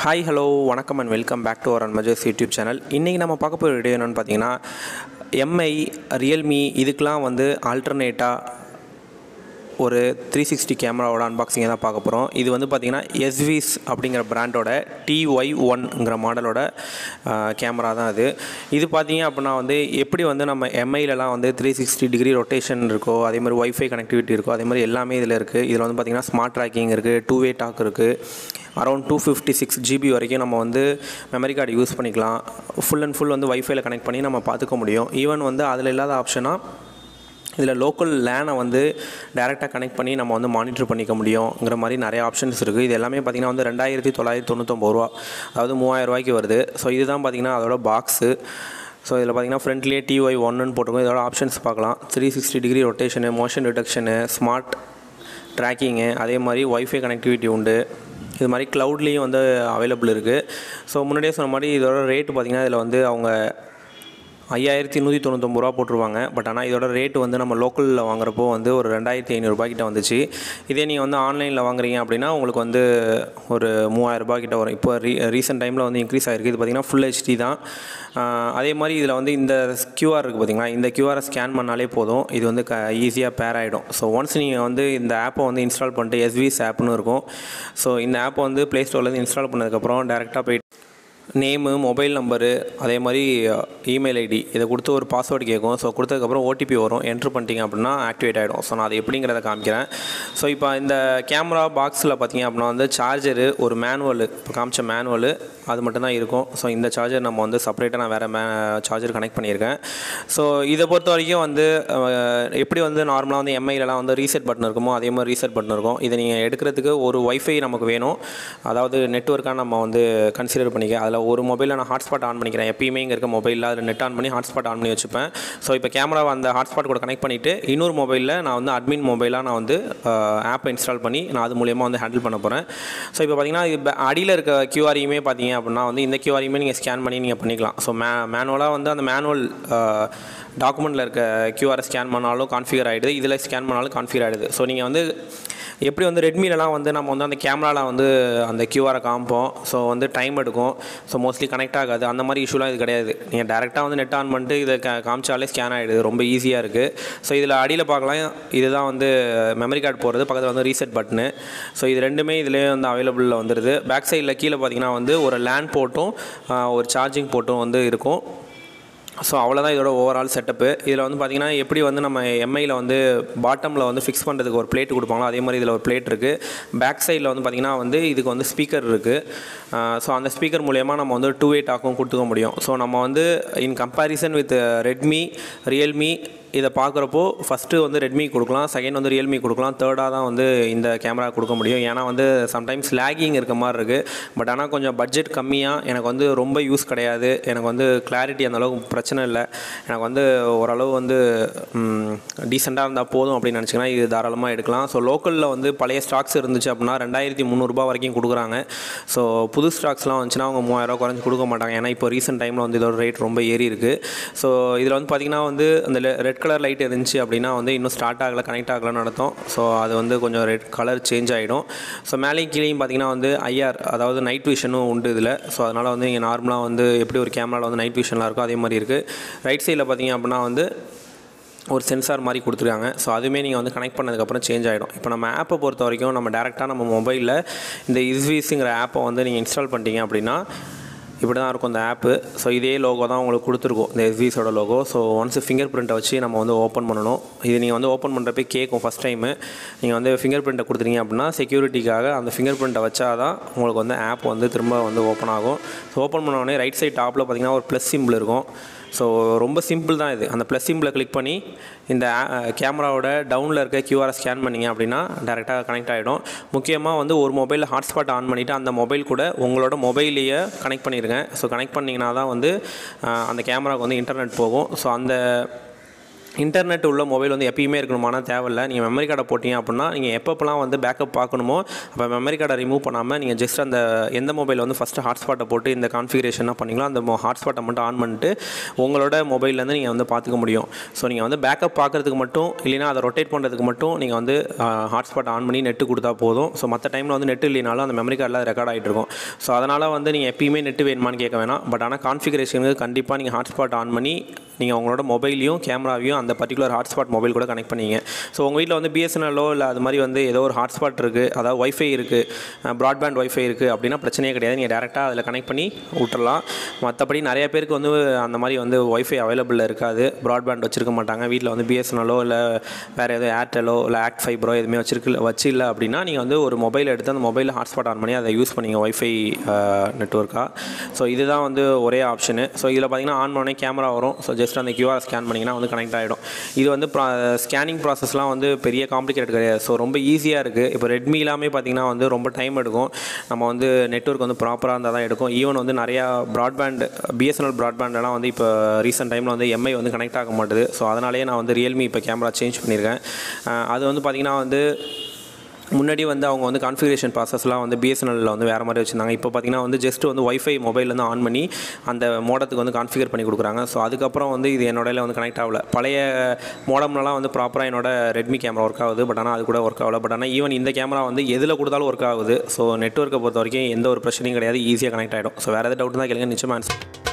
hi hello வணக்கம் and welcome back to our அன்மஜஸ் YouTube channel இன்றைக்கி நம்ம பார்க்க போகிற வீடியோ என்னென்னு பார்த்தீங்கன்னா எம்ஐ ரியல்மி இதுக்கெலாம் வந்து ஆல்டர்னேட்டாக ஒரு த்ரீ சிக்ஸ்டி கேமராவோட அன்பாக்சிங்கை தான் பார்க்க போகிறோம் இது வந்து பார்த்திங்கன்னா எஸ்விஸ் அப்படிங்கிற பிராண்டோட டிஒய் ஒன்ங்கிற மாடலோட கேமரா தான் இது இது பார்த்தீங்க அப்படின்னா வந்து எப்படி வந்து நம்ம எம்ஐலலாம் வந்து த்ரீ சிக்ஸ்டி டிகிரி ரொட்டேஷன் இருக்கோ அதே மாதிரி ஒய்ஃபை கனெக்டிவிட்டி இருக்கோ அதே மாதிரி எல்லாமே இதில் இருக்குது இதில் வந்து பார்த்திங்கன்னா ஸ்மார்ட் ட்ராக்கிங் இருக்குது டூ வே டாக் இருக்குது around two fifty six GB வரைக்கும் நம்ம வந்து மெமரி கார்டு யூஸ் பண்ணிக்கலாம் ஃபுல் அண்ட் ஃபுல் வந்து ஒய்ஃபைல கனெக்ட் பண்ணி நம்ம பார்த்துக்க முடியும் ஈவன் வந்து அதில் இல்லாத ஆப்ஷனாக இதில் லோக்கல் லேனை வந்து டேரெக்டாக கனெக்ட் பண்ணி நம்ம வந்து மானிட்டர் பண்ணிக்க முடியுங்கிற மாதிரி நிறைய ஆப்ஷன்ஸ் இருக்குது இது எல்லாமே பார்த்திங்கன்னா வந்து ரெண்டாயிரத்தி தொள்ளாயிரத்தி தொண்ணூத்தொம்பது ரூபா அதாவது மூவாயிரம் ரூபாய்க்கு வருது ஸோ இதுதான் பார்த்திங்கன்னா அதோட பாக்ஸு ஸோ இதில் பார்த்தீங்கன்னா ஃப்ரண்ட்லேயே டிஒய் ஒன்னு போட்டிருக்கோம் இதோட ஆப்ஷன்ஸ் பார்க்கலாம் three sixty degree rotation motion detection smart tracking அதே மாதிரி ஒய்ஃபை கனெக்டிவிட்டி உண்டு இது மாதிரி க்ளவுட்லேயும் வந்து அவைலபிள் இருக்குது ஸோ முன்னாடியே சொன்ன மாதிரி இதோட ரேட்டு பார்த்திங்கன்னா இதில் வந்து அவங்க ஐயாயிரத்தி நூற்றி தொண்ணூத்தொம்பது ரூபா போட்டுருவாங்க பட் ஆனால் இதோட ரேட்டு வந்து நம்ம லோக்கலில் வாங்குறப்போ வந்து ஒரு ரெண்டாயிரத்தி ஐநூறுரூபா கிட்ட வந்துச்சு இதே நீங்கள் வந்து ஆன்லைனில் வாங்குறீங்க அப்படின்னா உங்களுக்கு வந்து ஒரு மூவாயிரரூபா கிட்ட வரும் இப்போ ரீ ரீசெண்ட் டைமில் வந்து இன்க்ரீஸ் ஆகிருக்கு இது பார்த்திங்கன்னா ஃபுல் ஹெச்டி தான் அதே மாதிரி இதில் வந்து இந்த கியூஆர் இருக்குது பார்த்திங்களா இந்த கியூஆரை ஸ்கேன் பண்ணாலே போதும் இது வந்து க ஈஸியாக பேர் ஆகிடும் ஸோ ஒன்ஸ் நீங்கள் வந்து இந்த ஆப்பை வந்து இன்ஸ்டால் பண்ணிட்டு எஸ்விஸ் ஆப்னு இருக்கும் ஸோ இந்த ஆப்பை வந்து ப்ளே ஸ்டோர்லேருந்து இன்ஸ்டால் பண்ணதுக்கப்புறம் டேரெக்டாக போயிட்டு நேமு மொபைல் நம்பரு அதே மாதிரி இமெயில் ஐடி இதை கொடுத்து ஒரு பாஸ்வேர்டு கேட்கும் ஸோ கொடுத்ததுக்கப்புறம் ஓடிபி வரும் என்ட்ரு பண்ணிட்டீங்க அப்படின்னா ஆக்டிவேட் ஆகிடும் ஸோ நான் அது எப்படிங்கிறத காமிக்கிறேன் ஸோ இப்போ இந்த கேமரா பாக்ஸில் பார்த்தீங்க அப்படின்னா வந்து சார்ஜரு ஒரு மேனுவல் இப்போ காமிச்ச மேனுவல் அது மட்டும்தான் இருக்கும் ஸோ இந்த சார்ஜர் நம்ம வந்து செப்பரேட்டாக நான் வேறு மே சார்ஜர் கனெக்ட் பண்ணியிருக்கேன் ஸோ இதை பொறுத்த வரைக்கும் வந்து எப்படி வந்து நார்மலாக வந்து எம்ஐலலாம் வந்து ரீசெட் பட்டன் இருக்குமோ அதே மாதிரி ரீசெட் பட்டன் இருக்கும் இதை நீங்கள் எடுக்கிறதுக்கு ஒரு ஒய்ஃபை நமக்கு வேணும் அதாவது நெட்ஒர்க்காக நம்ம வந்து கன்சிடர் பண்ணிக்க அதில் ஒரு மொபைலில் நான் ஹாட்ஸ்பாட் ஆன் பண்ணிக்கிறேன் எப்பயுமே இங்கே இருக்க மொபைலில் அதில் நெட் ஆன் பண்ணி ஹாட்ஸ்பாட் ஆன் பண்ணி வச்சுப்பேன் ஸோ இப்போ கேமராவை அந்த ஹாட்ஸ்பாட் கூட கனெக்ட் பண்ணிவிட்டு இன்னொரு மொபைலில் நான் வந்து அட்மின் மொபைலாக நான் வந்து ஆப்பை இன்ஸ்டால் பண்ணி நான் அது மூலியமாக வந்து ஹேண்டில் பண்ண போகிறேன் ஸோ இப்போ பார்த்தீங்கன்னா இது அடியில் இருக்க கியூஆரையுமே பார்த்தீங்க அப்படின்னா வந்து இந்த கியூஆரையுமே நீங்கள் ஸ்கேன் பண்ணி நீங்கள் பண்ணிக்கலாம் ஸோ மே மேனுவலாக வந்து அந்த மேனுவல் டாக்குமெண்ட்டில் இருக்க கியூஆரை ஸ்கேன் பண்ணாலும் கான்ஃபிகர் ஆகிடுது இதில் ஸ்கேன் பண்ணாலும் கான்ஃபிகர் ஆகிடுது ஸோ நீங்கள் வந்து எப்படி வந்து ரெட்மிலலாம் வந்து நம்ம வந்து அந்த கேமராவில் வந்து அந்த கியூஆரை காமிப்போம் ஸோ வந்து டைம் எடுக்கும் ஸோ மோஸ்ட்லி கனெக்ட் ஆகாது அந்த மாதிரி இஷ்யூலாம் இது கிடையாது நீங்கள் டேரெக்டாக வந்து நெட் ஆன் பண்ணிட்டு இதை கா காமிச்சாலே ஸ்கேன் ஆகிடுது ரொம்ப ஈஸியாக இருக்குது ஸோ இதில் அடியில் பார்க்கலாம் இதுதான் வந்து மெமரி கார்டு போகிறது பக்கத்தில் வந்து ரீசெட் பட்டனு ஸோ இது ரெண்டுமே இதிலே வந்து அவைலபிளில் வந்துடுது பேக் சைடில் கீழே பார்த்தீங்கன்னா வந்து ஒரு லேண்ட் போட்டும் ஒரு சார்ஜிங் போட்டும் வந்து இருக்கும் ஸோ அவ்வளோதான் இதோட ஓவரால் செட்டப்பு இதில் வந்து பார்த்திங்கன்னா எப்படி வந்து நம்ம எம்ஐயில் வந்து பாட்டமில் வந்து ஃபிக்ஸ் பண்ணுறதுக்கு ஒரு பிளேட் கொடுப்பாங்களோ அதே மாதிரி இதில் ஒரு பிளேட் இருக்குது பேக் சைடில் வந்து பார்த்திங்கன்னா வந்து இதுக்கு வந்து ஸ்பீக்கர் இருக்குது ஸோ அந்த ஸ்பீக்கர் மூலயமா நம்ம வந்து டூ வே டாக்கும் கொடுத்துக்க முடியும் ஸோ நம்ம வந்து in comparison with Redmi Realme இதை பார்க்குறப்போ ஃபஸ்ட்டு வந்து ரெட்மி கொடுக்கலாம் செகண்ட் வந்து ரியல்மி கொடுக்கலாம் தேர்டாக தான் வந்து இந்த கேமரா கொடுக்க முடியும் ஏன்னா வந்து சம்டைம்ஸ் லேகிங் இருக்க மாதிரி இருக்குது பட் ஆனால் கொஞ்சம் பட்ஜெட் கம்மியாக எனக்கு வந்து ரொம்ப யூஸ் கிடையாது எனக்கு வந்து கிளாரிட்டி அந்தளவுக்கு பிரச்சனை இல்லை எனக்கு வந்து ஓரளவு வந்து டீசெண்டாக இருந்தால் போதும் அப்படின்னு நினச்சிங்கன்னா இது தாராளமாக எடுக்கலாம் ஸோ லோக்கலில் வந்து பழைய ஸ்டாக்ஸ் இருந்துச்சு அப்படின்னா ரெண்டாயிரத்தி முந்நூறுரூபா வரைக்கும் கொடுக்குறாங்க ஸோ புது ஸ்டாக்ஸ்லாம் வந்துச்சுன்னா அவங்க மூவாயிரரூவா குறைஞ்சி கொடுக்க மாட்டாங்க ஏன்னா இப்போ ரீசெண்ட் டைமில் வந்து இதோட ரேட் ரொம்ப ஏறி இருக்குது ஸோ இதில் வந்து பார்த்திங்கன்னா வந்து அந்த ரெட் கலர் லைட் இருந்துச்சு அப்படின்னா வந்து இன்னும் ஸ்டார்ட் ஆகலை கனெக்ட் ஆகலைன்னு நடத்தும் ஸோ அது வந்து கொஞ்சம் ரெட் கலர் சேஞ்ச் ஆகிடும் ஸோ மேலேயும் கீழேயும் பார்த்தீங்கன்னா வந்து ஐஆர் அதாவது நைட் விஷனும் உண்டு இதில் ஸோ அதனால் வந்து நீங்கள் நார்மலாக வந்து எப்படி ஒரு கேமராவில் வந்து நைட் விஷன்லாம் இருக்கோ அதே மாதிரி இருக்குது ரைட் சைடில் பார்த்தீங்க அப்படின்னா வந்து ஒரு சென்சார் மாதிரி கொடுத்துருக்காங்க ஸோ அதுவுமே நீங்கள் வந்து கனெக்ட் பண்ணதுக்கப்புறம் சேஞ்ச் ஆகிடும் இப்போ நம்ம ஆப்பை பொறுத்த வரைக்கும் நம்ம டேரெக்டாக நம்ம மொபைலில் இந்த இஸ்விஸுங்கிற ஆப்பை வந்து நீங்கள் இன்ஸ்டால் பண்ணிட்டீங்க அப்படின்னா இப்படி தான் இருக்கும் இந்த ஆப்பு ஸோ இதே லோகோ தான் உங்களுக்கு கொடுத்துருக்கோம் இந்த எஸ்விஸோட லோகோ ஸோ ஒன்ஸ் ஃபிங்கர் பிரிண்ட்டை வச்சு நம்ம வந்து ஓப்பன் பண்ணணும் இது நீங்கள் வந்து ஓப்பன் பண்ணுறப்ப கேட்கும் ஃபஸ்ட் டைமு நீங்கள் வந்து ஃபிங்கர் பிரிண்ட்டை கொடுத்துறீங்க அப்படின்னா செக்யூரிட்டிக்காக அந்த ஃபிங்கர் பிரிண்ட்டை வச்சா தான் உங்களுக்கு வந்து ஆப் வந்து திரும்ப வந்து ஓப்பன் ஆகும் ஸோ ஓப்பன் பண்ண உடனே ரைட் சைட் டாப்பில் பார்த்தீங்கன்னா ஒரு ப்ளஸ் சிம்பிள் இருக்கும் ஸோ ரொம்ப சிம்பிள் தான் இது அந்த ப்ளஸ் சிம்பிளை கிளிக் பண்ணி இந்த கேமராவோட டவுனில் இருக்க கியூஆரை ஸ்கேன் பண்ணிங்க அப்படின்னா டேரெக்டாக கனெக்ட் ஆகிடும் முக்கியமாக வந்து ஒரு மொபைலில் ஹாட்ஸ்பாட் ஆன் பண்ணிவிட்டு அந்த மொபைல் கூட உங்களோட மொபைலையே கனெக்ட் பண்ணிடுங்க ஸோ கனெக்ட் பண்ணிங்கன்னா தான் வந்து அந்த கேமராவுக்கு வந்து இன்டர்நெட் போகும் ஸோ அந்த இன்டர்நெட் உள்ள மொபைல் வந்து எப்பயுமே இருக்கணுமானா தேவையில்ல நீங்கள் மெமரி கார்டை போட்டிங்க அப்படின்னா நீங்கள் எப்பப்பெல்லாம் வந்து பேக்கப் பார்க்கணுமோ அப்போ மெமரி கார்டை ரிமூவ் பண்ணாமல் நீங்கள் ஜஸ்ட் அந்த எந்த மொபைல் வந்து ஃபஸ்ட்டு ஹாட்ஸ்பாட்டை போட்டு இந்த கான்ஃபிகரேஷனாக பண்ணீங்களோ அந்த ஹாட்ஸ்பாட்டை மட்டும் ஆன் பண்ணிட்டு உங்களோட மொபைல்லேருந்து நீங்கள் வந்து பார்த்துக்க முடியும் ஸோ நீங்கள் வந்து பேக்கப் பார்க்குறதுக்கு மட்டும் இல்லைனா அதை ரொட்டேட் பண்ணுறதுக்கு மட்டும் நீங்கள் வந்து ஹாட்ஸ்பாட் ஆன் பண்ணி நெட்டு கொடுத்தா போதும் ஸோ மற்ற டைமில் வந்து நெட் இல்லைனாலும் அந்த மெமரி கார்டில் ரெக்கார்ட் ஆகிட்டு இருக்கும் ஸோ அதனால் வந்து நீங்கள் எப்பயுமே நெட்டு வேணுமான்னு கேட்க வேணாம் பட் ஆனால் கான்ஃபிகரேஷனுக்கு கண்டிப்பாக நீங்கள் ஹாட்ஸ்பாட் ஆன் பண்ணி நீங்கள் உங்களோட மொபைலையும் கேமராவையும் அந்த பர்டிகுலர் ஹாட்ஸ்பாட் மொபைல் கூட கனெக்ட் பண்ணீங்க ஸோ உங்கள் வீட்டில் வந்து பிஎஸ்என்எல்லோ இல்லை அது மாதிரி வந்து ஏதோ ஒரு ஹாட்ஸ்பாட் இருக்குது அதாவது ஒய்ஃபை இருக்குது ப்ராட்பேண்ட் ஒய்ஃபை இருக்குது அப்படின்னா பிரச்சனையே கிடையாது நீங்கள் டேரெக்டாக அதில் கனெக்ட் பண்ணி விட்டுறலாம் மற்றபடி நிறைய பேருக்கு வந்து அந்த மாதிரி வந்து ஒய்ஃபை அவைலபிள் இருக்காது ப்ராட்பேண்ட் வச்சிருக்க மாட்டாங்க வீட்டில் வந்து பிஎஸ்என்எல்லோ இல்லை வேறு ஏதோ ஏர்டெலோ இல்லை ஆக்ட் ஃபைபரோ எதுவுமே வச்சிருக்கு வச்சு இல்லை அப்படின்னா நீங்கள் வந்து ஒரு மொபைல் எடுத்து அந்த மொபைலில் ஹாட்ஸ்பாட் ஆன் பண்ணி அதை யூஸ் பண்ணிங்க ஒய்ஃபை நெட்ஒர்க்காக ஸோ இதுதான் வந்து ஒரே ஆப்ஷனு ஸோ இதில் பார்த்தீங்கன்னா ஆன் பண்ணே கேமரா வரும் ஸோ ஜஸ்ட் அந்த கியூஆர் ஸ்கேன் பண்ணிங்கன்னா வந்து கனெக்ட் ஆகிடும் இது வந்து ஸ்கேனிங் ப்ராசஸ்லாம் வந்து பெரிய காம்ப்ளிகேட் கிடையாது ஸோ ரொம்ப ஈஸியாக இருக்குது இப்போ ரெட்மி எல்லாமே பார்த்தீங்கன்னா வந்து ரொம்ப டைம் எடுக்கும் நம்ம வந்து நெட்ஒர்க் வந்து ப்ராப்பராக இருந்தால் தான் எடுக்கும் ஈவன் வந்து நிறையா ப்ராட்பேண்ட் பிஎஸ்என்எல் ப்ராட்பேண்டெல்லாம் வந்து இப்போ ரீசெண்ட் டைமில் வந்து எம்ஐ வந்து கனெக்ட் ஆக மாட்டுது ஸோ அதனாலேயே நான் வந்து ரியல்மி இப்போ கேமரா சேஞ்ச் பண்ணியிருக்கேன் அஹ் அது வந்து பார்த்திங்கன்னா வந்து முன்னாடி வந்து அவங்க வந்து கான்ஃபிகரேஷன் ப்ராசஸ்லாம் வந்து பிஎஸ்என்எல்ல வந்து வேறு மாதிரி வச்சுருந்தாங்க இப்போ பார்த்தீங்கன்னா வந்து ஜஸ்ட் வந்து ஒய்ஃபை மொபைல்லேருந்து ஆன் பண்ணி அந்த மோடத்துக்கு வந்து கான்ஃபிகர் பண்ணி கொடுக்குறாங்க ஸோ அதுக்கப்புறம் வந்து இது என்னோடல வந்து கனெக்ட் ஆகல பழைய மோடம்லலாம் வந்து ப்ராப்பராக என்னோட ரெட்மி கேமரா ஒர்க் ஆகுது பட் ஆனால் அது கூட ஒர்க் ஆகல பட் ஆனால் ஈவன் இந்த கேமரா வந்து எதில் கொடுத்தாலும் ஒர்க் ஆகுது ஸோ நெட்ஒர்க்கை பொறுத்த வரைக்கும் எந்த ஒரு பிரச்சனையும் கிடையாது ஈஸியாக கனெக்ட் ஆகிடும் ஸோ வேறு எதாவது டவுட் தான் கேளுங்க நிச்சயமாக ஆன்சர்